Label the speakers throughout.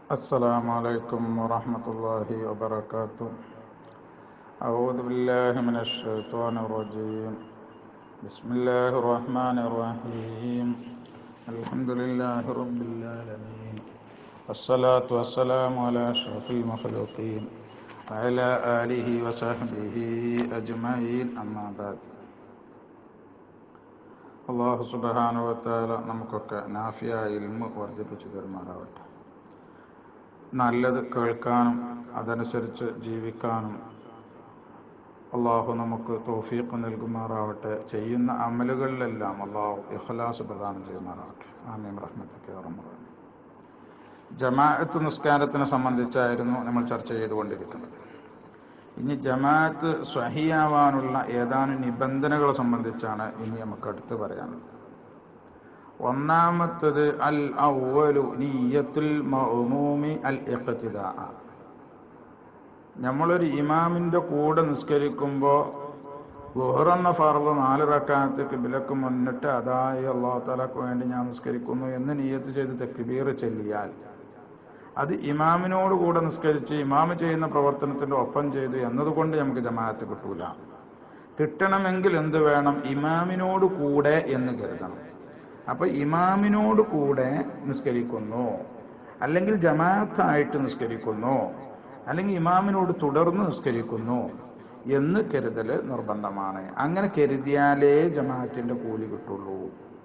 Speaker 1: السلام عليكم ورحمة الله وبركاته أعوذ بالله من الشيطان الرجيم بسم الله الرحمن الرحيم الحمد لله رب العالمين والصلاة والسلام على أشرف المخلوقين وعلى آله وصحبه أجمعين أما بعد അള്ളാഹു സുബാനുവത്താല നമുക്കൊക്കെ നാഫിയ ഇൽമ വർദ്ധിപ്പിച്ചു തരുമാറാവട്ടെ നല്ലത് കേൾക്കാനും അതനുസരിച്ച് ജീവിക്കാനും അള്ളാഹു നമുക്ക് തോഫീഖ് നൽകുമാറാവട്ടെ ചെയ്യുന്ന അമലുകളിലെല്ലാം അള്ളാഹു ഇഖ്ലാസ് പ്രദാനം ചെയ്യുമാറാവട്ടെ ആമീം റഹ്മത്തൊക്കെ ജമാഅത്ത് നിസ്കാരത്തിനെ സംബന്ധിച്ചായിരുന്നു നമ്മൾ ചർച്ച ചെയ്തുകൊണ്ടിരിക്കുന്നത് ഇനി ജമാഅത്ത് സ്വഹിയാവാനുള്ള ഏതാനും നിബന്ധനകളെ സംബന്ധിച്ചാണ് ഇനി നമുക്ക് അടുത്ത് പറയാനുള്ളത് ഒന്നാമത്തത് അൽ അവലു നീയത്തുൽ മഅ്മൂമി അൽ ഇഖ്തിദാ നമ്മളൊരു ഇമാമിന്റെ കൂടെ നിസ്കരിക്കുമ്പോൾ ലുഹറെന്ന ഫർദ് നാല് റക്കാത്ത് കിബിലക്ക് മുന്നിട്ട് അതായി അള്ളാഹു താലക്ക് വേണ്ടി ഞാൻ നിസ്കരിക്കുന്നു എന്ന് നീയത്ത് ചെയ്ത് തെക്കുബീർ ചെല്ലിയാൽ അത് ഇമാമിനോട് കൂടെ നിസ്കരിച്ച് ഇമാമ് ചെയ്യുന്ന പ്രവർത്തനത്തിന്റെ ഒപ്പം ചെയ്തു എന്നതുകൊണ്ട് നമുക്ക് ജമാഅത്ത് കിട്ടൂല കിട്ടണമെങ്കിൽ എന്ത് വേണം ഇമാമിനോട് കൂടെ എന്ന് കരുതണം അപ്പൊ ഇമാമിനോട് കൂടെ നിസ്കരിക്കുന്നു അല്ലെങ്കിൽ ജമാഅത്തായിട്ട് നിസ്കരിക്കുന്നു അല്ലെങ്കിൽ ഇമാമിനോട് തുടർന്ന് നിസ്കരിക്കുന്നു എന്ന് കരുതൽ നിർബന്ധമാണ് അങ്ങനെ കരുതിയാലേ ജമാഅത്തിന്റെ കൂലി കിട്ടുള്ളൂ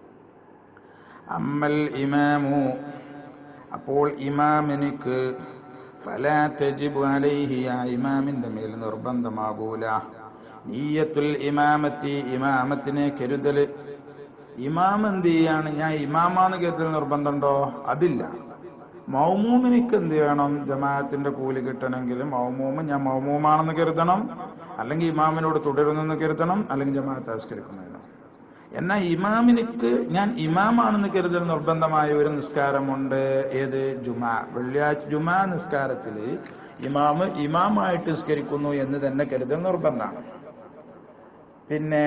Speaker 1: അമ്മൽ ഇമാമു അപ്പോൾ ഇമാമിനിക്ക് ഫലാ തജിബു അലൈഹി ആ ഇമാമിന്റെ മേൽ നിർബന്ധമാകൂല നീയത്തുൽ ഇമാമത്തി ഇമാമത്തിനെ കരുതല് ഇമാം എന്ത് ചെയ്യാണ് ഞാൻ ഇമാമാന്ന് കരുതൽ നിർബന്ധമുണ്ടോ അതില്ല മൗമൂമിനിക്ക് എന്ത് ചെയ്യണം ജമാഅത്തിന്റെ കൂലി കിട്ടണമെങ്കിൽ മൗമൂമ് ഞാൻ മൗമൂമാണെന്ന് കരുതണം അല്ലെങ്കിൽ ഇമാമിനോട് തുടരുന്നെന്ന് കരുതണം അല്ലെങ്കിൽ ജമാഅത്ത് ആസ്കരിക്കുന്നതിന് എന്നാൽ ഇമാമിനിക്ക് ഞാൻ ഇമാമാണെന്ന് കരുതൽ നിർബന്ധമായ ഒരു നിസ്കാരമുണ്ട് ഏത് ജുമാ വെള്ളിയാഴ്ച ജുമാ നിസ്കാരത്തില് ഇമാമ് ഇമാമായിട്ട് നിസ്കരിക്കുന്നു എന്ന് തന്നെ കരുതൽ നിർബന്ധമാണ് പിന്നെ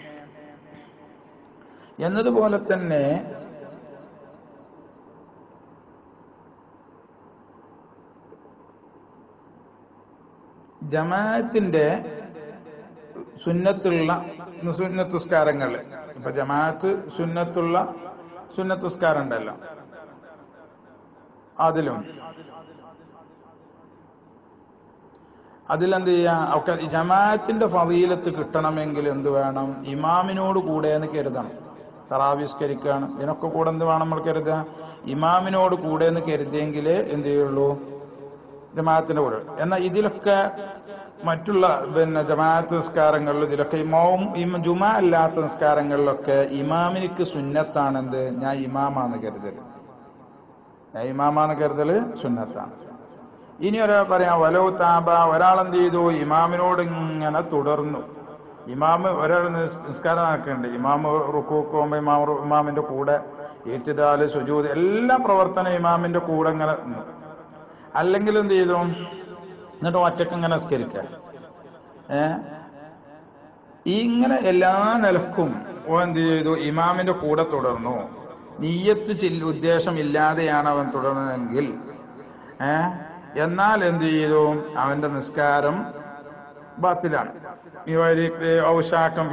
Speaker 1: എന്നതുപോലെ തന്നെ ജമാഅത്തിന്റെ സുന്നത്തുള്ള സുന്നത്തുസ്കാരങ്ങൾ ഇപ്പൊ ജമാഅത്ത് സുന്നത്തുള്ള സുന്നത്തുസ്കാരം ഉണ്ടല്ലോ അതിലും അതിലെന്ത് ചെയ്യാ ഒക്കെ ജമാഅത്തിന്റെ ഫതീലത്ത് കിട്ടണമെങ്കിൽ എന്ത് വേണം ഇമാമിനോട് കൂടെ എന്ന് കരുതണം തറാവിസ്കരിക്കുകയാണ് ഇതിനൊക്കെ കൂടെ എന്ത് വേണം നമ്മൾ കരുതുക ഇമാമിനോട് കൂടെ എന്ന് കരുതിയെങ്കിലേ എന്ത് ചെയ്യുള്ളൂ ജമാഅത്തിന്റെ കൂടെ എന്നാൽ ഇതിലൊക്കെ മറ്റുള്ള പിന്നെ ജമാഅത്ത് നിസ്കാരങ്ങളിൽ ഇതിലൊക്കെ ഇമാവും ജുമ അല്ലാത്ത നിസ്കാരങ്ങളിലൊക്കെ ഇമാമിനിക്ക് സുന്നത്താണെന്ത് ഞാൻ ഇമാമാന്ന് കരുതൽ ഞാൻ ഇമാമാന്ന് കരുതല് സുന്നത്താണ് ഇനി ഒരാൾ പറയാം വലോ താബ ഒരാളെന്ത് ചെയ്തു ഇമാമിനോട് ഇങ്ങനെ തുടർന്നു ഇമാമ് ഒരാൾ നിസ്കാരം നടക്കുന്നുണ്ട് ഇമാമ് റുക്കൂക്ക് പോകുമ്പോൾ ഇമാം ഇമാമിന്റെ കൂടെ ഏറ്റുതാല് സുജൂത് എല്ലാ പ്രവർത്തനം ഇമാമിന്റെ കൂടെ ഇങ്ങനെ അല്ലെങ്കിൽ എന്ത് ചെയ്തു എന്നിട്ട് ഒറ്റക്ക് ഇങ്ങനെ സ്കരിക്കുക ഏ ഇങ്ങനെ എല്ലാ നിലക്കും ഓ എന്ത് ചെയ്തു ഇമാമിന്റെ കൂടെ തുടർന്നു നീയത്ത് ചില്ല ഉദ്ദേശം ഇല്ലാതെയാണ് അവൻ തുടർന്നതെങ്കിൽ ഏ എന്നാൽ എന്ത് ചെയ്തു അവന്റെ നിസ്കാരം ബാത്തിലാണ് ഔഷാക്കം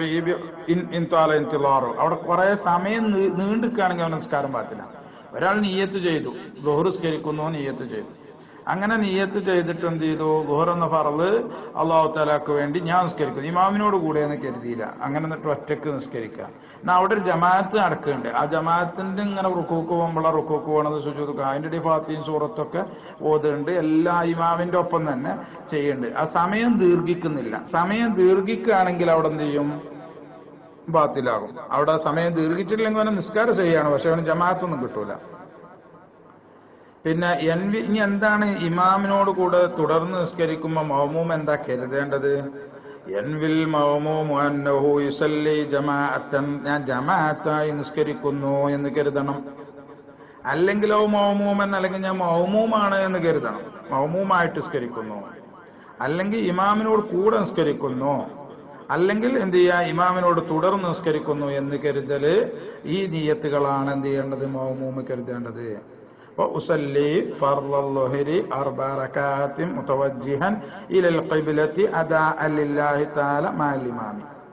Speaker 1: അവിടെ കുറെ സമയം നീണ്ടിക്കുകയാണെങ്കിൽ അവൻ നിസ്കാരം ബാത്തിലാണ് ഒരാൾ നീയത്ത് ചെയ്തു ബഹുസ്കരിക്കുന്നു നീയത്ത് ചെയ്തു അങ്ങനെ നീയത്ത് ചെയ്തിട്ട് എന്ത് ചെയ്തു ഗുഹർ എന്ന ഫറല് അള്ളാഹു താലാക്ക് വേണ്ടി ഞാൻ നിസ്കരിക്കുന്നു ഇമാമിനോട് കൂടെ എന്ന് കരുതിയില്ല അങ്ങനെ എന്നിട്ട് ഒറ്റക്ക് നിസ്കരിക്കുക എന്നാൽ അവിടെ ഒരു ജമാഅത്ത് നടക്കുന്നുണ്ട് ആ ജമാഅത്തിന്റെ ഇങ്ങനെ റുക്കൂക്ക് പോകുമ്പോഴാണ് റുക്കൂക്ക് പോകണത് സുജൂദ് അതിന്റെ ഇടയിൽ ഫാത്തിയും സൂറത്തൊക്കെ ഓതുന്നുണ്ട് എല്ലാ ഇമാമിന്റെ ഒപ്പം തന്നെ ചെയ്യുന്നുണ്ട് ആ സമയം ദീർഘിക്കുന്നില്ല സമയം ദീർഘിക്കുകയാണെങ്കിൽ അവിടെ എന്ത് ചെയ്യും ബാത്തിലാകും അവിടെ സമയം ദീർഘിച്ചില്ലെങ്കിൽ അവനെ നിസ്കാരം ചെയ്യാണ് പക്ഷെ അവന് ജമാഅത്തൊന്നും കിട്ടൂല പിന്നെ എൻവി ഇനി എന്താണ് ഇമാമിനോട് കൂടെ തുടർന്ന് നിസ്കരിക്കുമ്പോൾ മൗമൂം എന്താ കരുതേണ്ടത് എൻവിൽ മൗമൂം അന്നഹു യുസല്ലി ജമാഅത്തൻ ഞാൻ ജമാഅത്തായി നിസ്കരിക്കുന്നു എന്ന് കരുതണം അല്ലെങ്കിലോ മൗമൂമൻ അല്ലെങ്കിൽ ഞാൻ മൗമൂമാണ് എന്ന് കരുതണം മൗമൂമായിട്ട് നിസ്കരിക്കുന്നു അല്ലെങ്കിൽ ഇമാമിനോട് കൂടെ നിസ്കരിക്കുന്നു അല്ലെങ്കിൽ എന്ത് ചെയ്യുക ഇമാമിനോട് തുടർന്ന് നിസ്കരിക്കുന്നു എന്ന് കരുതല് ഈ നീയത്തുകളാണ് എന്ത് ചെയ്യേണ്ടത് മൗമൂമ് കരുതേണ്ടത് وأصلي فرض الظهر أربع ركعات متوجها إلى القبلة أداء لله تعالى مع الإمام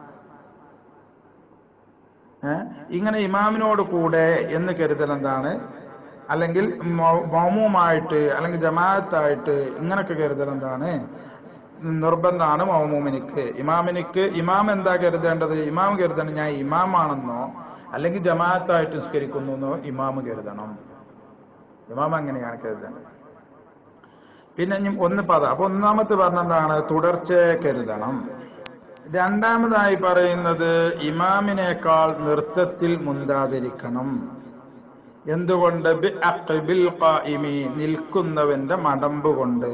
Speaker 1: ഏ? ഇങ്ങനെ ഇമാമിനോട് കൂടെ എന്ന് കരുതൽ എന്താണ് അല്ലെങ്കിൽ മൗമുമായിട്ട് അല്ലെങ്കിൽ ജമാഅത്തായിട്ട് ഇങ്ങനൊക്കെ കരുതൽ എന്താണ് നിർബന്ധമാണ് മൗമൂമിനിക്ക് ഇമാമിനിക്ക് ഇമാം എന്താ കരുതേണ്ടത് ഇമാം കരുതണം ഞാൻ ഇമാമാണെന്നോ അല്ലെങ്കിൽ ജമാഅത്തായിട്ട് നിസ്കരിക്കുന്നു എന്നോ ഇമാം കരുതണം ഇമാം അങ്ങനെയാണ് കരുതേണ്ടത് പിന്നെ ഇനി ഒന്ന് പദ അപ്പൊ ഒന്നാമത്തെ പറഞ്ഞെന്താണ് തുടർച്ചയെ കരുതണം രണ്ടാമതായി പറയുന്നത് ഇമാമിനേക്കാൾ നൃത്തത്തിൽ മുന്താതിരിക്കണം എന്തുകൊണ്ട് ബി അഖ്ബിൽ ഖായിമി നിൽക്കുന്നവന്റെ മടമ്പ് കൊണ്ട്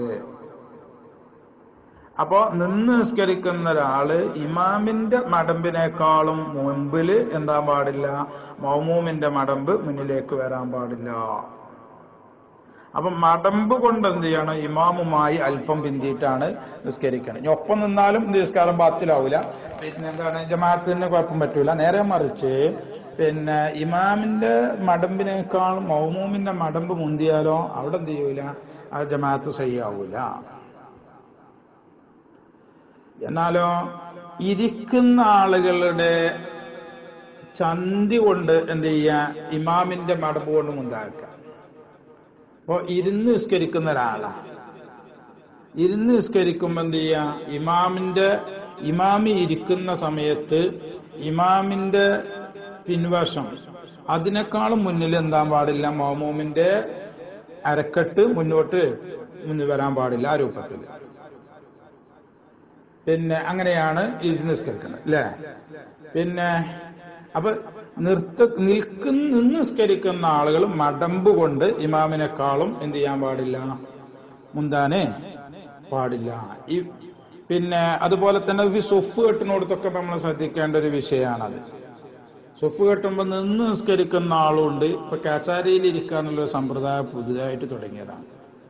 Speaker 1: അപ്പോ നിന്ന് നിസ്കരിക്കുന്ന ഒരാള് ഇമാമിന്റെ മടമ്പിനേക്കാളും മുമ്പില് എന്താ പാടില്ല മൗമൂമിന്റെ മടമ്പ് മുന്നിലേക്ക് വരാൻ പാടില്ല അപ്പൊ മടമ്പ് കൊണ്ട് എന്ത് ചെയ്യണം ഇമാമുമായി അല്പം പിന്തിയിട്ടാണ് നിസ്കരിക്കണം ഇനി ഒപ്പം നിന്നാലും നിസ്കാരം ബാത്തിലാവൂല പിന്നെ എന്താണ് ജമാഅത്തിന് കുഴപ്പം പറ്റൂല നേരെ മറിച്ച് പിന്നെ ഇമാമിന്റെ മടമ്പിനേക്കാൾ മൗമൂമിന്റെ മടമ്പ് മുന്തിയാലോ അവിടെ എന്ത് ചെയ്യൂല ആ ജമാഅത്ത് സയ്യാവൂല എന്നാലോ ഇരിക്കുന്ന ആളുകളുടെ ചന്തി കൊണ്ട് എന്ത് ചെയ്യാ ഇമാമിന്റെ മടമ്പ് കൊണ്ട് മുന്താക്കുക അപ്പോ ഇരുന്ന് നിസ്കരിക്കുന്ന ഒരാളാ ഇരുന്ന് നിസ്കരിക്കുമ്പോ എന്ത് ചെയ്യാ ഇമാമിന്റെ ഇമാമി ഇരിക്കുന്ന സമയത്ത് ഇമാമിന്റെ പിൻവശം അതിനേക്കാളും മുന്നിൽ എന്താ പാടില്ല മോമോമിന്റെ അരക്കെട്ട് മുന്നോട്ട് മുന്നിൽ വരാൻ പാടില്ല ആ രൂപത്തിൽ പിന്നെ അങ്ങനെയാണ് ഇരുന്ന് നിസ്കരിക്കുന്നത് അല്ലേ പിന്നെ അപ്പൊ നിർത്ത നിൽക്കുന്ന നിന്ന് നിസ്കരിക്കുന്ന ആളുകൾ മടമ്പ് കൊണ്ട് ഇമാമിനെക്കാളും എന്ത് ചെയ്യാൻ പാടില്ല മുന്താനെ പാടില്ല ഈ പിന്നെ അതുപോലെ തന്നെ ഈ സൊഫ് കെട്ടിനോടത്തൊക്കെ നമ്മൾ ശ്രദ്ധിക്കേണ്ട ഒരു വിഷയമാണത് സൊഫ് കെട്ടുമ്പോൾ നിന്ന് നിസ്കരിക്കുന്ന ആളുണ്ട് ഇപ്പൊ കസാരയിൽ ഇരിക്കാനുള്ള ഒരു സമ്പ്രദായം പുതുതായിട്ട് തുടങ്ങിയതാണ്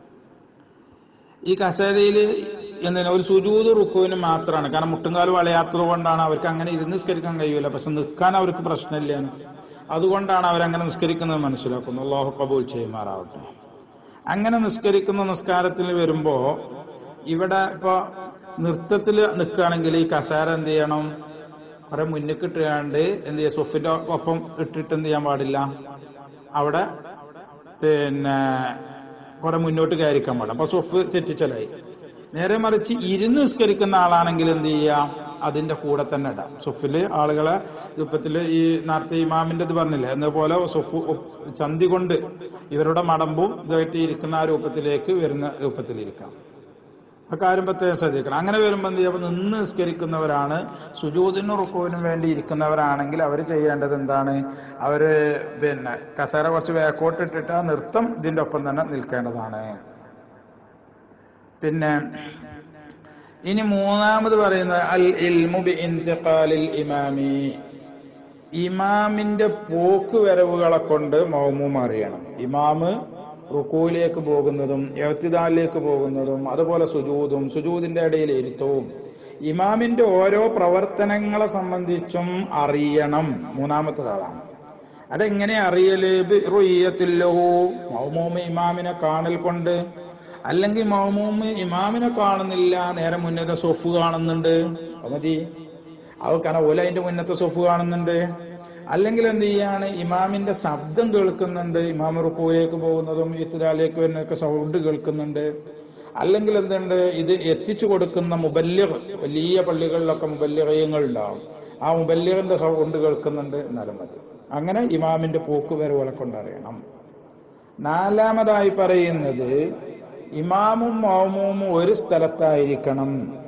Speaker 1: ഈ കസേരയിൽ എന്തിനാ ഒരു സുജൂത് റുക്കുവിന് മാത്രമാണ് കാരണം മുട്ടുംകാല് വളയാത്തത് കൊണ്ടാണ് അവർക്ക് അങ്ങനെ ഇരുന്ന് നിസ്കരിക്കാൻ കഴിയൂല പക്ഷെ നിൽക്കാൻ അവർക്ക് പ്രശ്നമില്ല അതുകൊണ്ടാണ് അവരങ്ങനെ നിസ്കരിക്കുന്നത് മനസ്സിലാക്കുന്നത് അള്ളാഹു കബൂൽ ചെയ്യുമാറാവട്ടെ അങ്ങനെ നിസ്കരിക്കുന്ന നിസ്കാരത്തിൽ വരുമ്പോ ഇവിടെ ഇപ്പൊ നൃത്തത്തിൽ നിൽക്കുകയാണെങ്കിൽ ഈ കസേര എന്ത് ചെയ്യണം കുറെ മുന്നിൽ ഇട്ടുകാണ്ട് എന്ത് ചെയ്യുക സൊഫിന്റെ ഒപ്പം ഇട്ടിട്ട് എന്ത് ചെയ്യാൻ പാടില്ല അവിടെ പിന്നെ കുറെ മുന്നോട്ട് കയറിക്കാൻ പാടില്ല അപ്പൊ സൊഫ് തെറ്റിച്ചലായി നേരെ മറിച്ച് ഇരുന്ന് നിസ്കരിക്കുന്ന ആളാണെങ്കിൽ എന്ത് ചെയ്യാം അതിന്റെ കൂടെ തന്നെ ഇടാം സുഫില് ആളുകളെ രൂപത്തില് ഈ നേരത്തെ ഇമാമിന്റെ ഇത് പറഞ്ഞില്ലേ എന്നപോലെ സുഫ് ചന്തി കൊണ്ട് ഇവരുടെ മടമ്പും ഇതായിട്ട് ഇരിക്കുന്ന ആ രൂപത്തിലേക്ക് വരുന്ന രൂപത്തിലിരിക്കാം ആ കാര്യം പ്രത്യേകം ശ്രദ്ധിക്കണം അങ്ങനെ വരുമ്പോൾ എന്ത് ചെയ്യുമ്പോൾ നിന്ന് നിസ്കരിക്കുന്നവരാണ് സുജൂതിനും റുക്കുവിനും വേണ്ടി ഇരിക്കുന്നവരാണെങ്കിൽ അവർ ചെയ്യേണ്ടത് എന്താണ് അവര് പിന്നെ കസേര കുറച്ച് വേക്കോട്ട് ഇട്ടിട്ട് ആ നൃത്തം ഇതിന്റെ ഒപ്പം തന്നെ നിൽക്കേണ്ടതാണ് പിന്നെ ഇനി മൂന്നാമത് പറയുന്നത് അൽ ഇൽമു ബി ഇന്തിഖാലിൽ ഇമാമി ഇമാമിന്റെ പോക്ക് വരവുകളെ കൊണ്ട് മൗമൂം അറിയണം ഇമാമ് റുക്കൂയിലേക്ക് പോകുന്നതും എഴുത്തിദാലിലേക്ക് പോകുന്നതും അതുപോലെ സുജൂതും സുജൂദിന്റെ ഇടയിൽ ഇരുത്തവും ഇമാമിന്റെ ഓരോ പ്രവർത്തനങ്ങളെ സംബന്ധിച്ചും അറിയണം മൂന്നാമത്തതാണ് അതെങ്ങനെ അറിയല് റുയ്യത്തില്ലഹു മൗമൂമ് ഇമാമിനെ കാണൽ കൊണ്ട് അല്ലെങ്കിൽ മൗമൂമ് ഇമാമിനെ കാണുന്നില്ല നേരെ മുന്നത്തെ സൊഫ് കാണുന്നുണ്ട് അത് മതി അവക്കാണ് ഓല അതിന്റെ മുന്നത്തെ സൊഫ് കാണുന്നുണ്ട് അല്ലെങ്കിൽ എന്ത് ചെയ്യാണ് ഇമാമിന്റെ ശബ്ദം കേൾക്കുന്നുണ്ട് ഇമാം റുക്കുവിലേക്ക് പോകുന്നതും ഇത്തിരാലേക്ക് വരുന്നതൊക്കെ സൗണ്ട് കേൾക്കുന്നുണ്ട് അല്ലെങ്കിൽ എന്തുണ്ട് ഇത് എത്തിച്ചു കൊടുക്കുന്ന മുബല്യർ വലിയ പള്ളികളിലൊക്കെ മുബല്യങ്ങൾ ഉണ്ടാവും ആ മുബല്യറിന്റെ സൗണ്ട് കേൾക്കുന്നുണ്ട് എന്നാലും മതി അങ്ങനെ ഇമാമിന്റെ പോക്ക് വരവുകളെ കൊണ്ടറിയണം നാലാമതായി പറയുന്നത് ഇമാമും മൗമൂമും ഒരു സ്ഥലത്തായിരിക്കണം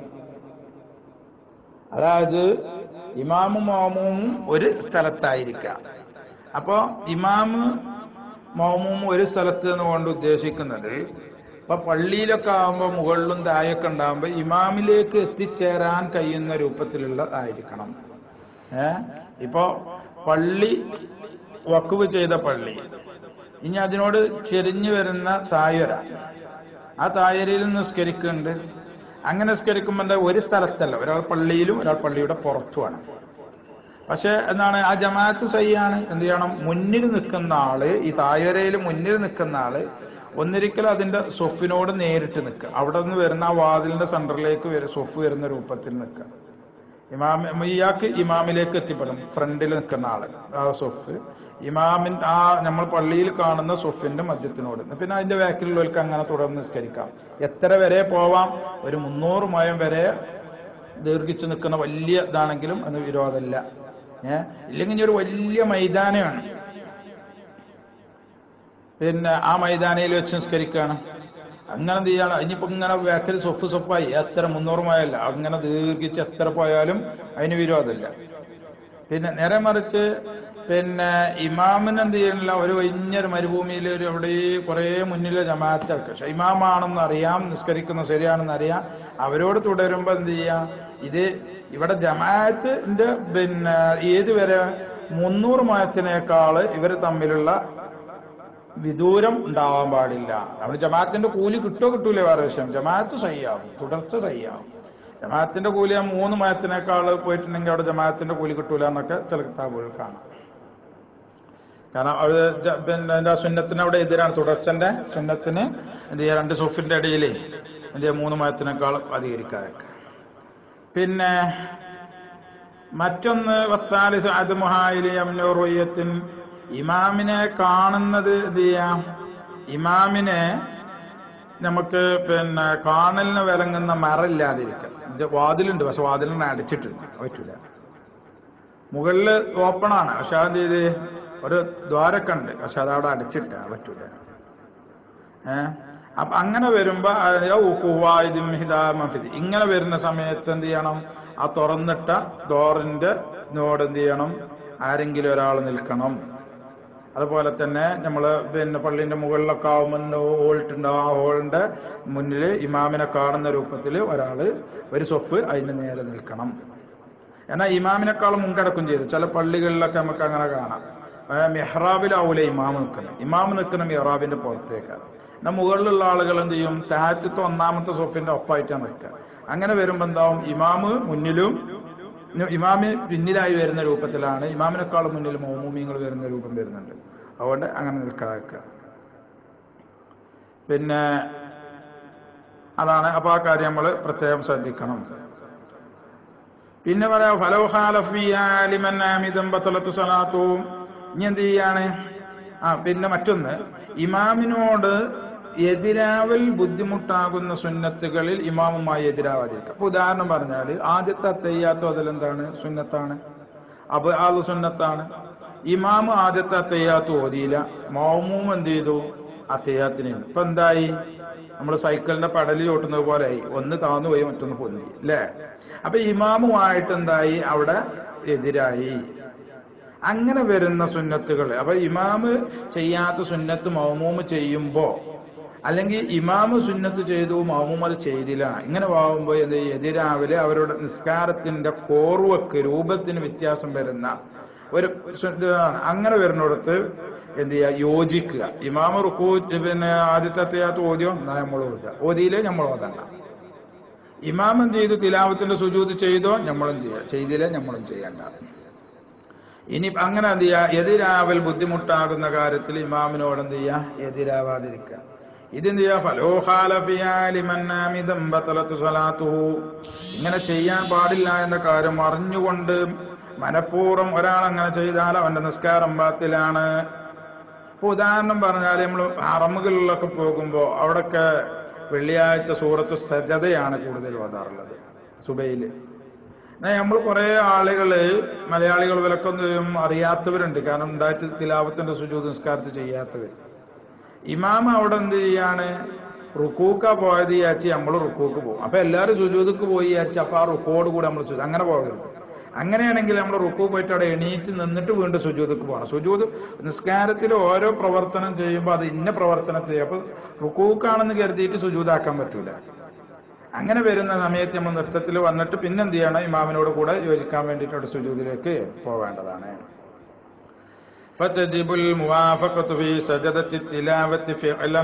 Speaker 1: അതായത് ഇമാമും മൗമൂമും ഒരു സ്ഥലത്തായിരിക്കാം അപ്പോ ഇമാമ് മൗമൂമും ഒരു സ്ഥലത്ത് എന്നുകൊണ്ട് ഉദ്ദേശിക്കുന്നത് ഇപ്പൊ പള്ളിയിലൊക്കെ ആകുമ്പോൾ മുകളിലും താഴെയൊക്കെ ഉണ്ടാകുമ്പോൾ ഇമാമിലേക്ക് എത്തിച്ചേരാൻ കഴിയുന്ന രൂപത്തിലുള്ളതായിരിക്കണം ഏ ഇപ്പോ പള്ളി വക്കുവ് ചെയ്ത പള്ളി ഇനി അതിനോട് ചെരിഞ്ഞു വരുന്ന തായ്വര ആ തായരയിൽ നിസ്കരിക്കുന്നുണ്ട് അങ്ങനെ നിസ്കരിക്കുമ്പോൾ ഒരു സ്ഥലത്തല്ല ഒരാൾ പള്ളിയിലും ഒരാൾ പള്ളിയുടെ പുറത്തുമാണ് പക്ഷെ എന്താണ് ആ ജമാഅത്ത് സയ്യാണ് എന്ത് ചെയ്യണം മുന്നിൽ നിൽക്കുന്ന ആള് ഈ തായ്വരയിൽ മുന്നിൽ നിൽക്കുന്ന ആള് ഒന്നിരിക്കലും അതിന്റെ സൊഫിനോട് നേരിട്ട് നിൽക്കുക അവിടെ നിന്ന് വരുന്ന ആ വാതിലിന്റെ സെന്ററിലേക്ക് വരും സൊഫ് വരുന്ന രൂപത്തിൽ നിൽക്കുക ഇമാം ഇയാൾക്ക് ഇമാമിലേക്ക് എത്തിപ്പെടും ഫ്രണ്ടിൽ നിൽക്കുന്ന ആള് ആ സൊഫ് ഇമാമിൻ ആ നമ്മൾ പള്ളിയിൽ കാണുന്ന സൊഫിന്റെ മധ്യത്തിനോട് പിന്നെ അതിന്റെ ബാക്കിലുള്ളവർക്ക് അങ്ങനെ തുടർന്ന് നിസ്കരിക്കാം എത്ര വരെ പോവാം ഒരു മുന്നൂറ് മയം വരെ ദീർഘിച്ചു നിൽക്കുന്ന വലിയ ഇതാണെങ്കിലും അത് വിരോധമല്ല ഏഹ് ഇല്ലെങ്കിൽ ഇനി ഒരു വലിയ മൈതാനമാണ് പിന്നെ ആ മൈതാനയിൽ വെച്ച് നിസ്കരിക്കുകയാണ് അങ്ങനെ എന്ത് ചെയ്യണം ഇനിയിപ്പോ ഇങ്ങനെ ബാക്കിൽ സൊഫ് സൊഫായി എത്ര മുന്നൂറ് മയല്ല അങ്ങനെ ദീർഘിച്ച് എത്ര പോയാലും അതിന് വിരോധമില്ല പിന്നെ നേരെ മറിച്ച് പിന്നെ ഇമാമിന് എന്ത് ചെയ്യണില്ല ഒരു വലിയൊരു മരുഭൂമിയിൽ ഒരു അവിടെ കുറെ മുന്നിലെ ജമാഅത്തൊക്കെ പക്ഷെ ഇമാമാണെന്ന് അറിയാം നിസ്കരിക്കുന്ന ശരിയാണെന്ന് അറിയാം അവരോട് തുടരുമ്പോ എന്ത് ചെയ്യാം ഇത് ഇവിടെ ജമാഅത്തിന്റെ പിന്നെ ഏത് വരെ മുന്നൂറ് മയത്തിനേക്കാള് ഇവർ തമ്മിലുള്ള വിദൂരം ഉണ്ടാവാൻ പാടില്ല നമ്മൾ ജമാഅത്തിന്റെ കൂലി കിട്ടോ കിട്ടൂലേ വേറെ വിഷയം ജമാഅത്ത് സയ്യാവും തുടർച്ച സയ്യാവും ജമാഅത്തിന്റെ കൂലി ആ മൂന്ന് മയത്തിനേക്കാൾ പോയിട്ടുണ്ടെങ്കിൽ അവിടെ ജമാഅത്തിന്റെ കൂലി കിട്ടൂല എന്നൊക്കെ ചില കിതാബുകൾ കാണാം കാരണം അത് ജ- പിന്നെ അതിന്റെ ആ സുന്നത്തിന് അവിടെ എതിരാണ് തുടർച്ചന്റെ സുന്നത്തിന് എന്ത് ചെയ്യാ രണ്ട് സോഫിന്റെ ഇടയിൽ എന്ത് ചെയ്യാ മൂന്ന് മയത്തിനേക്കാൾ അധികരിക്കാതൊക്കെ പിന്നെ മറ്റൊന്ന് വസാലിസ് അദ്മുഹായിലി അമ്നോറുയ്യത്തിൻ ഇമാമിനെ കാണുന്നത് എന്ത് ചെയ്യാം ഇമാമിനെ നമുക്ക് പിന്നെ കാണലിന് വിലങ്ങുന്ന മറയില്ലാതിരിക്കാം ഇത് വാതിലുണ്ട് പക്ഷെ വാതിലിനെ അടിച്ചിട്ടുണ്ട് പറ്റൂല മുകളില് ഓപ്പണാണ് പക്ഷെ അതെന്ത് ചെയ്ത് ഒരു ദ്വാരൊക്കെ ഉണ്ട് പക്ഷെ അതവിടെ അടിച്ചിട്ട പറ്റൂല ഏഹ് അപ്പൊ അങ്ങനെ വരുമ്പോ അത് ഔ ഖുവായിദും ഹിദാ മഫിദ്. ഇങ്ങനെ വരുന്ന സമയത്ത് എന്ത് ചെയ്യണം ആ തുറന്നിട്ട ഡോറിന്റെ നോട് എന്ത് ചെയ്യണം ആരെങ്കിലും ഒരാൾ നിൽക്കണം അതുപോലെ തന്നെ നമ്മൾ പിന്നെ പള്ളിന്റെ മുകളിലൊക്കെ ആവുമ്പോൾ ഹോൾട്ടുണ്ടാവും ആ ഹോളിന്റെ മുന്നിൽ ഇമാമിനെ കാണുന്ന രൂപത്തിൽ ഒരാള് ഒരു സൊഫ് അതിന് നേരെ നിൽക്കണം എന്നാൽ ഇമാമിനേക്കാളും മുൻകടക്കും ചെയ്തു ചില പള്ളികളിലൊക്കെ നമുക്ക് അങ്ങനെ കാണാം ആ, മെഹ്റാബിലാവൂല ഇമാം നിൽക്കുന്നത് ഇമാം നിൽക്കുന്ന മെഹ്റാബിന്റെ പുറത്തേക്കാണ് എന്നാൽ മുകളിലുള്ള ആളുകൾ എന്ത് ചെയ്യും താഴത്തെ ഒന്നാമത്തെ സൊഫിന്റെ ഒപ്പായിട്ടാണ് നിൽക്കുക അങ്ങനെ വരുമ്പോൾ എന്താവും ഇമാമ് മുന്നിലും ഇമാമി പിന്നിലായി വരുന്ന രൂപത്തിലാണ് ഇമാമിനേക്കാളും മുന്നിൽ മൗമൂമിയങ്ങൾ വരുന്ന രൂപം വരുന്നുണ്ട് അതുകൊണ്ട് അങ്ങനെ നിൽക്കാതെ വെക്കുക പിന്നെ അതാണ് അപ്പൊ ആ കാര്യം നമ്മൾ പ്രത്യേകം ശ്രദ്ധിക്കണം പിന്നെ പറയാം ഫലോഹാലിമന്നാമിതം ഇനി എന്ത് ചെയ്യാണ് ആ പിന്നെ മറ്റൊന്ന് ഇമാമിനോട് എതിരാവൽ ബുദ്ധിമുട്ടാകുന്ന സുന്നത്തുകളിൽ ഇമാമുമായി എതിരാവാതിരിക്കുക അപ്പൊ ഉദാഹരണം പറഞ്ഞാൽ ആദ്യത്തെ അത്തയ്യാത്തോ അതിലെന്താണ് സുന്നത്താണ് അപ്പൊ അത് സുന്നത്താണ് ഇമാമ് ആദ്യത്തെ അത്തയ്യാത്ത് ഓതിയില്ല മൗമൂം എന്ത് ചെയ്തു അത്തയ്യാത്തിന് ഇപ്പൊ എന്തായി നമ്മൾ സൈക്കിളിന്റെ പടലി ചോട്ടുന്നത് പോലെ ആയി ഒന്ന് താന്നു പോയി മറ്റൊന്ന് പൊന്തി അല്ലേ അപ്പൊ ഇമാമുമായിട്ട് എന്തായി അവിടെ എതിരായി അങ്ങനെ വരുന്ന സുന്നത്തുകൾ അപ്പൊ ഇമാമ് ചെയ്യാത്ത സുന്നത്ത് മൗമൂമ് ചെയ്യുമ്പോ അല്ലെങ്കിൽ ഇമാമ് സുന്നത്ത് ചെയ്തു മൗമൂം അത് ചെയ്തില്ല ഇങ്ങനെ ആവുമ്പോ എന്ത് ചെയ്യും? എതിരാവിലെ അവരുടെ നിസ്കാരത്തിന്റെ കോർവക്ക് രൂപത്തിന് വ്യത്യാസം വരുന്ന ഒരു സു- ഇതാണ്. അങ്ങനെ വരുന്നിടത്ത് എന്ത് ചെയ്യുക യോജിക്കുക ഇമാമ് റുക്കൂ പിന്നെ ആദ്യത്തെ അത്തയാത്ത് ഓതിയോ എന്നാ നമ്മൾ ഓതുക ഓതിയില്ലേ നമ്മൾ ഓതണ്ട ഇമാം എന്ത് ചെയ്തു തിലാവത്തിന്റെ സുജൂത് ചെയ്തോ നമ്മളും ചെയ്യുക ചെയ്തില്ലേ നമ്മളും ചെയ്യണ്ട ഇനി അങ്ങനെ എന്ത് ചെയ്യുക എതിരാവൽ ബുദ്ധിമുട്ടാകുന്ന കാര്യത്തിൽ ഇമാമിനോട് എന്ത് ചെയ്യുക എതിരാവാതിരിക്കുക ഇതെന്ത് ചെയ്യുക ഫലോഹാലിമന്നാമിതം ഇങ്ങനെ ചെയ്യാൻ പാടില്ല എന്ന കാര്യം അറിഞ്ഞുകൊണ്ട് മനഃപൂർവ്വം ഒരാൾ അങ്ങനെ ചെയ്താൽ അവന്റെ നിസ്കാരം ബാത്തിലാണ് ഇപ്പൊ ഉദാഹരണം പറഞ്ഞാൽ നമ്മൾ അറമുകളിലൊക്കെ പോകുമ്പോ അവിടൊക്കെ വെള്ളിയാഴ്ച സൂറത്ത് സജതയാണ് കൂടുതൽ ഓതാറുള്ളത് സുബൈല് നമ്മൾ കുറെ ആളുകള് മലയാളികൾ വിലക്കൊന്നും അറിയാത്തവരുണ്ട് കാരണം ഉണ്ടായിട്ട് തിലാവത്തിന്റെ സുജൂത് നിസ്കാരത്ത് ചെയ്യാത്തവർ ഇമാം അവിടെ എന്ത് ചെയ്യാണ് റുക്കൂക്ക പോയത് വിചാരിച്ച് നമ്മൾ റുക്കൂക്ക് പോകും അപ്പൊ എല്ലാവരും സുജൂതക്ക് പോയി വിചാരിച്ച് അപ്പൊ ആ റുക്കോട് കൂടെ നമ്മൾ സുജൂത് അങ്ങനെ പോകരുത് അങ്ങനെയാണെങ്കിൽ നമ്മൾ റുക്കു പോയിട്ട് അവിടെ എണീറ്റ് നിന്നിട്ട് വീണ്ടും സുജൂതക്ക് പോകണം സുജൂത് നിസ്കാരത്തിൽ ഓരോ പ്രവർത്തനം ചെയ്യുമ്പോൾ അത് ഇന്ന പ്രവർത്തനത്തെ അപ്പൊ റുക്കൂക്കാണെന്ന് കരുതിയിട്ട് സുജൂതാക്കാൻ പറ്റൂല അങ്ങനെ വരുന്ന സമയത്ത് നമ്മൾ നൃത്തത്തിൽ വന്നിട്ട് പിന്നെ എന്ത് ചെയ്യണം ഇമാമിനോട് കൂടെ യോജിക്കാൻ വേണ്ടിയിട്ട് അവിടെ സുജൂദിലേക്ക് പോവേണ്ടതാണ് فتجب الموافقة في سجدة التلاوة فعلا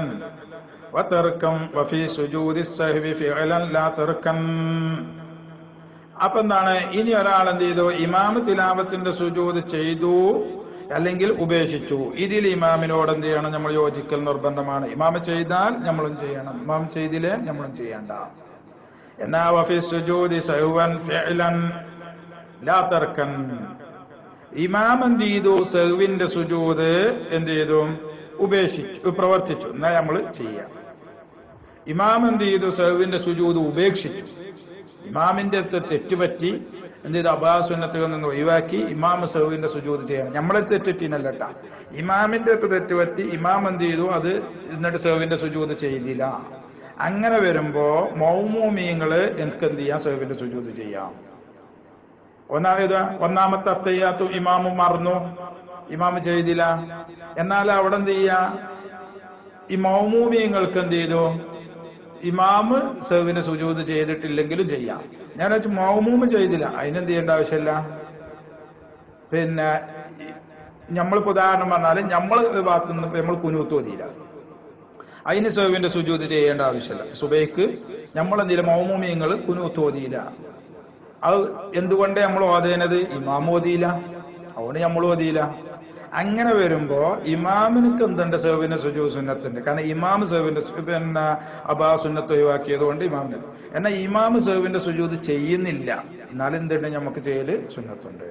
Speaker 1: وتركا وفي سجود السهو فعلا لا تركا അപ്പൊ എന്താണ് ഇനി ഒരാൾ എന്ത് ചെയ്തു ഇമാമ് തിലാവത്തിന്റെ സുജൂത് ചെയ്തു അല്ലെങ്കിൽ ഉപേക്ഷിച്ചു ഇതിൽ ഇമാമിനോട് എന്ത് ചെയ്യണം നമ്മൾ യോജിക്കൽ നിർബന്ധമാണ് ഇമാമ് ചെയ്താൽ നമ്മളും ചെയ്യണം ഇമാം ചെയ്തില്ലേ നമ്മളും ചെയ്യണ്ട എന്നാ വഫി സുജൂദി സഹ്വൻ ഫിഅലൻ ലാ തർക്കൻ ഇമാം എന്ത് ചെയ്തു സെഹ്വിന്റെ സുജൂത് എന്ത് ചെയ്തു ഉപേക്ഷിച്ചു പ്രവർത്തിച്ചു എന്നാ നമ്മൾ ചെയ്യാം ഇമാം എന്ത് ചെയ്തു സെഹ്വിന്റെ സുജൂത് ഉപേക്ഷിച്ചു ഇമാമിന്റെ അടുത്ത് തെറ്റുപറ്റി എന്ത് ചെയ്തു അബാസുന്നത്തുകളിൽ നിന്ന് ഒഴിവാക്കി ഇമാം സെഹ്വിന്റെ സുജൂത് ചെയ്യണം നമ്മളെ തെറ്റിനല്ലട്ട ഇമാമിന്റെ അടുത്ത് തെറ്റുപറ്റി ഇമാം എന്ത് ചെയ്തു അത് എന്നിട്ട് സെഹ്വിന്റെ സുജൂത് ചെയ്തില്ല അങ്ങനെ വരുമ്പോ മൗമൂമിയങ്ങള് എനിക്ക് എന്ത് ചെയ്യാം സെഹ്വിന്റെ സുജൂത് ചെയ്യാം ഒന്നാമത് ഒന്നാമത്തെ അത്തയ്യാത്തു ഇമാമ് മറന്നു ഇമാമ് ചെയ്തില്ല എന്നാൽ അവിടെ എന്ത് ചെയ്യാ ഈ മൗമൂമിയങ്ങൾക്ക് എന്ത് ചെയ്തു ഇമാമ് സെവിന് സുജൂത് ചെയ്തിട്ടില്ലെങ്കിലും ചെയ്യാം ഞാൻ വെച്ച് മൗമൂമ് ചെയ്തില്ല അതിനെന്ത് ചെയ്യേണ്ട ആവശ്യമില്ല പിന്നെ നമ്മളിപ്പോ ഉദാഹരണം പറഞ്ഞാല് നമ്മൾ ഭാഗത്തു നിന്ന് നമ്മൾ കുനൂത്ത് ഓതിയില്ല അതിന് സെവിന്റെ സുജൂത് ചെയ്യേണ്ട ആവശ്യമില്ല സുബൈക്ക് നമ്മൾ എന്തെങ്കിലും മൗമൂമിയങ്ങൾ കുനൂത്ത് ഓതിയില്ല അത് എന്തുകൊണ്ട് നമ്മൾ ഓതേനത് ഇമാം ഓതിയില്ല അതുകൊണ്ട് നമ്മൾ ഓതിയില്ല അങ്ങനെ വരുമ്പോ ഇമാമിനക്ക് എന്തുണ്ട് സേവിന്റെ സുജു സുന്നത്തുണ്ട് കാരണം ഇമാം സേവിന്റെ സു- പിന്നെ അബാ സുന്നത്ത് ഒഴിവാക്കിയത് കൊണ്ട് ഇമാമിന് എന്നാൽ ഇമാം സേവിന്റെ സുജൂത് ചെയ്യുന്നില്ല എന്നാലും എന്തുണ്ട് നമുക്ക് ചെയ്യല് സുന്നത്തുണ്ട്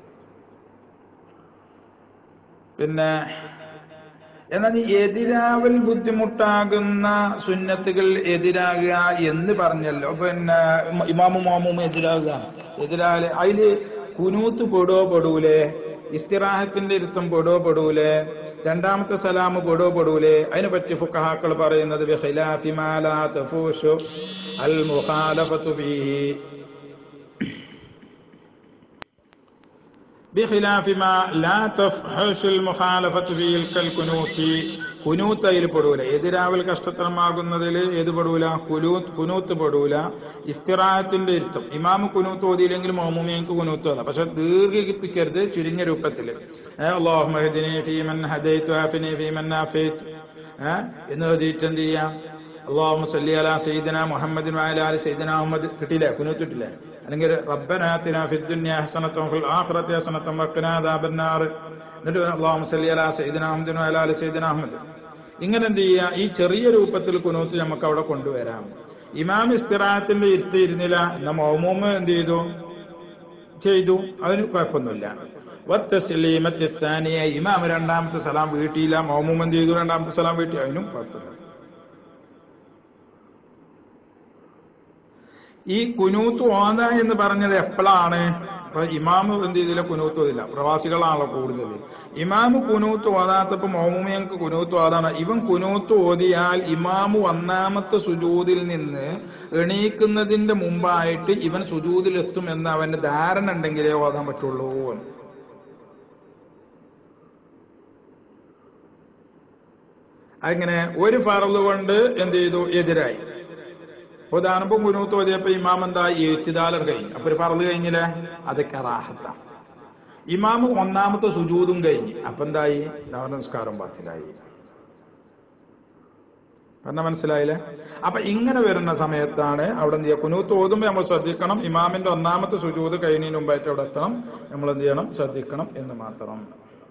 Speaker 1: പിന്നെ എന്നാൽ ഈ എതിരാവൽ ബുദ്ധിമുട്ടാകുന്ന സുന്നത്തുകൾ എതിരാകുക എന്ന് പറഞ്ഞല്ലോ പിന്നെ ഇമാമും മാമും എതിരാകുക എതിരാകല് അതില് കുനൂത്ത് പെടോ പെടൂലേ ഇസ്തിറാഹത്തിന്റെ ഇരുത്തം പെടോ പെടൂലേ രണ്ടാമത്തെ സലാമ് പെടോ പെടൂലേ അതിനെ പറ്റി ഫുക്കഹാക്കൾ പറയുന്നത് ബിഖിലാഫി മാ ലാ തഫൂഷു അൽ മുഖാലഫത്തു ഫീഹി بخلاف ما لا تفحش المخالفة فيه كالكنوت കുനൂത്ത് അതിൽ പെടൂല എതിരാവൽ കഷ്ടത്തരമാകുന്നതിൽ ഏത് പെടൂല കുനൂത്ത് കുനൂത്ത് പെടൂല ഇസ്തിറാഹത്തിന്റെ ഇരുത്തം ഇമാമ് കുനൂത്ത് ഓതിയില്ലെങ്കിൽ മോമുമിയക്ക് കുനൂത്ത് ഓതാം പക്ഷെ ദീർഘിപ്പിക്കരുത് ചുരുങ്ങിയ രൂപത്തിൽ അള്ളാഹുമഹദിനെ ഫീമൻ ഹദൈത്തു ആഫിനെ ഫീമൻ ആഫേത്ത് ഏഹ് എന്ന് എഴുതിയിട്ട് എന്ത് ചെയ്യാം അള്ളാഹു സല്ലി അലാ സയ്യിദന മുഹമ്മദിൻ വഅലാ ആലി സയ്യിദന മുഹമ്മദ് കിട്ടിയില്ലേ കുനൂത്ത് കിട്ടില്ലേ അല്ലെങ്കിൽ റബ്ബന ആതിനാ ഫിദ് ദുനിയ ഹസനത്തും ഫിൽ ആഖിറതി ഹസനത്തും വഖിനാ അദാബൻ നാർ എന്നിട്ട് അള്ളാഹു സല്ലി അലാ സയ്യിദന മുഹമ്മദിൻ വഅലാ ആലി സയ്യിദന മുഹമ്മദ് ഇങ്ങനെ എന്ത് ചെയ്യുക ഈ ചെറിയ രൂപത്തിൽ കുനൂത്ത് നമുക്ക് അവിടെ കൊണ്ടുവരാം ഇമാം ഇസ്തിറാത്തിന്റെ ഇരുത്തി ഇരുന്നില്ല എന്നാ മൗമൂമ് എന്ത് ചെയ്തു ചെയ്തു അതിന് കുഴപ്പമൊന്നുമില്ല വത്തസ്ലീമത്തി സ്ഥാനിയ ഇമാം രണ്ടാമത്തെ സലാം വീട്ടിയില്ല മൗമൂം എന്ത് ചെയ്തു രണ്ടാമത്തെ സലാം വീട്ടി അതിനും കുഴപ്പമില്ല ഈ കുനൂത്ത് ഓത എന്ന് പറഞ്ഞത് എപ്പോഴാണ് ഇപ്പൊ ഇമാമ് എന്ത് ചെയ്തില്ല കുനൂത്ത് ഓതില്ല പ്രവാസികളാണല്ലോ കൂടുതൽ ഇമാമ് കുനൂത്ത് ഓതാത്തപ്പോ മോമുമിയങ്ങൾക്ക് കുനൂത്ത് ഓതാണ് ഇവൻ കുനൂത്ത് ഓതിയാൽ ഇമാമ് ഒന്നാമത്തെ സുജൂതിൽ നിന്ന് എണീക്കുന്നതിന്റെ മുമ്പായിട്ട് ഇവൻ സുജൂതിൽ എത്തും എന്ന് അവന്റെ ധാരണ ഉണ്ടെങ്കിലേ ഓതാൻ പറ്റുള്ളൂ എന്ന്. അങ്ങനെ ഒരു ഫറല് കൊണ്ട് എന്ത് ചെയ്തു എതിരായി ഉദാഹരണം കുനൂത്ത് ഓതിയപ്പോ ഇമാം എന്താ എഴുത്തിദാലർ കഴിഞ്ഞു അപ്പൊ ഒരു പറല് കഴിഞ്ഞില്ലേ അത് കറാഹത്താണ് ഇമാമ് ഒന്നാമത്തെ സുജൂതും കഴിഞ്ഞു അപ്പൊ എന്തായി നവനമസ്കാരം ബാത്തിലായി പറഞ്ഞ മനസ്സിലായില്ലേ അപ്പൊ ഇങ്ങനെ വരുന്ന സമയത്താണ് അവിടെ എന്ത് ചെയ്യുക കുനൂത്ത് ഓതുമ്പോ നമ്മൾ ശ്രദ്ധിക്കണം ഇമാമിന്റെ ഒന്നാമത്തെ സുജൂത് കഴിഞ്ഞതിന് മുമ്പായിട്ട് അവിടെ എത്തണം നമ്മൾ എന്ത് ചെയ്യണം ശ്രദ്ധിക്കണം എന്ന് മാത്രം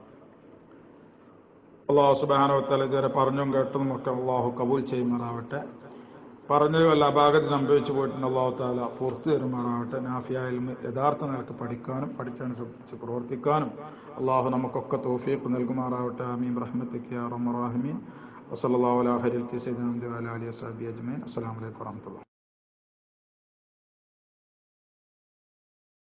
Speaker 1: അള്ളാഹു സുബാനവത്തല ഇതുവരെ പറഞ്ഞും കേട്ടും ഒക്കെ അള്ളാഹു കബൂൽ ചെയ്യുമാറാവട്ടെ പറഞ്ഞത് വല്ല അപാകത സംഭവിച്ചു പോയിട്ടുണ്ട് അള്ളാഹു താല പുറത്തു തരുമാറാവട്ടെ നാഫിയായാലും യഥാർത്ഥ നിലക്ക് പഠിക്കാനും പഠിച്ചനുസരിച്ച് പ്രവർത്തിക്കാനും അള്ളാഹു നമുക്കൊക്കെ തോഫീക്ക് നൽകുമാറാവട്ടെ ആമീൻ റഹ്മത്തിക്ക് റഹ്മറാഹിമീൻ വസല്ലാഹു അലാഹരിൽ സൈദ് അലി വസാബി അജ്മീൻ അസ്സലാമലൈക്കും വറഹമത്തുള്ള